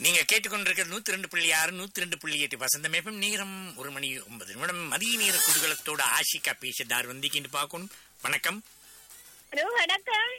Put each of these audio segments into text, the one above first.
நீங்க கேட்டுக்கொண்டிருக்கிறது நூத்தி ரெண்டு புள்ளி ஆறு நூத்தி ரெண்டு புள்ளி எட்டு வசந்த மேப்பம் நேரம் ஒரு மணி ஒன்பது நிமிடம் மதிய நேர குதூகலத்தோட ஆஷிகா பேசுதார் வந்திக்கிட்டு பார்க்கணும் வணக்கம் ஹலோ வணக்கம்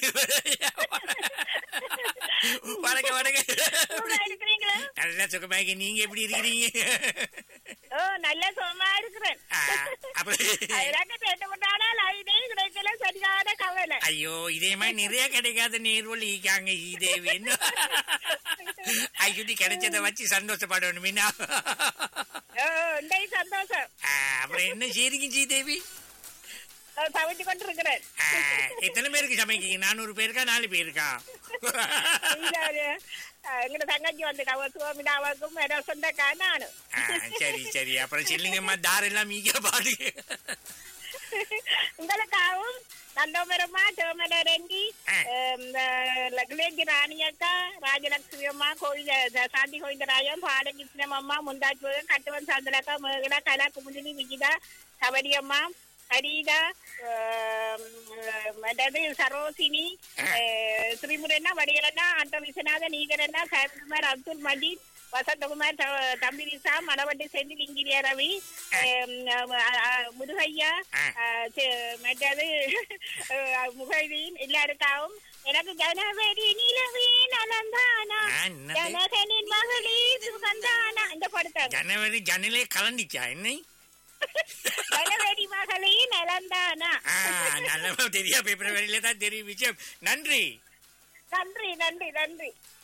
வணக்கம் வணக்கம் சுகமா இருக்கிறீங்களா நல்லா சுகமாக நீங்க எப்படி இருக்கிறீங்க ஓ நல்ல சுகமா இருக்கிறேன் ஆ, அப்புறம் அதெல்லாம் கேட்டுவிட்டானா லைனே கிடைக்கல சரியான கவலை ஐயோ இதே மாதிரி நிறைய கிடைக்காத நேர்வழி இருக்காங்க இதே வேணும் ஐயோ கிடைச்சதை வச்சு சந்தோஷப்படணும் என்ன ஓ இந்த சந்தோஷம் ஆ, அப்புறம் என்ன செய்றீங்க ஸ்ரீதேவி நான் சமைச்சு கொண்டு இருக்கிறேன் ஆ, எத்தனை பேருக்கு சமைக்கீங்க நானூறு பேருக்கா நாலு பேருக்கா எங்கட தங்கச்சி வந்துட்டா அவ சுவாமினாவுக்கும் வேற சொந்தக்கா நானு ஆ, சரி சரி அப்புறம் சொல்லுங்கம்மா தாரெல்லாம் மீக பாடுங்க உங்களுக்காகவும் நந்தோமரம்மா சோமர ரெண்டி ஆ. லக்லேஜி ராணி அக்கா ராஜலட்சுமி அம்மா கோவிந்த ச- சாந்தி கோவிந்தராயம் பாலகிருஷ்ணம் அம்மா முந்தாஜ் முருகன் கட்டுவன் சாந்தலக்கா மேகலா கலா குமுதினி விஜிதா சபரி அம்மா ஹரிதா மற்றது சரோசினி அஹ், ஸ்ரீமுரண்ணா வடிகரண்ணா ஆட்டோ விஸ்வநாதன் ஈகரண்ணா சாயகுமார் அப்துல் மஜீத் வசந்தகுமார் த- தம்பி நிசா மணவட்டி செந்தில் இங்கிரிய ரவி அஹ், அஹ், அஹ், முருகையா ஆ. அஹ், செ- மற்றது அஹ், முகைதீன் எல்லாருக்காகவும் எனக்கு ஜனவரி நிலவே நலந்தானா ஆ, என்னது? ஜனகனின் மகளே சுகந்தானா இந்த படத்தை ஜனவரி ஜனலே கலந்துச்சா என்ன ஜனவரி மகளே நலந்தானா ஆ, நல்ல தெரியா பிப்ரவரியில தான் தெரியும் விஷயம் நன்றி நன்றி நன்றி நன்றி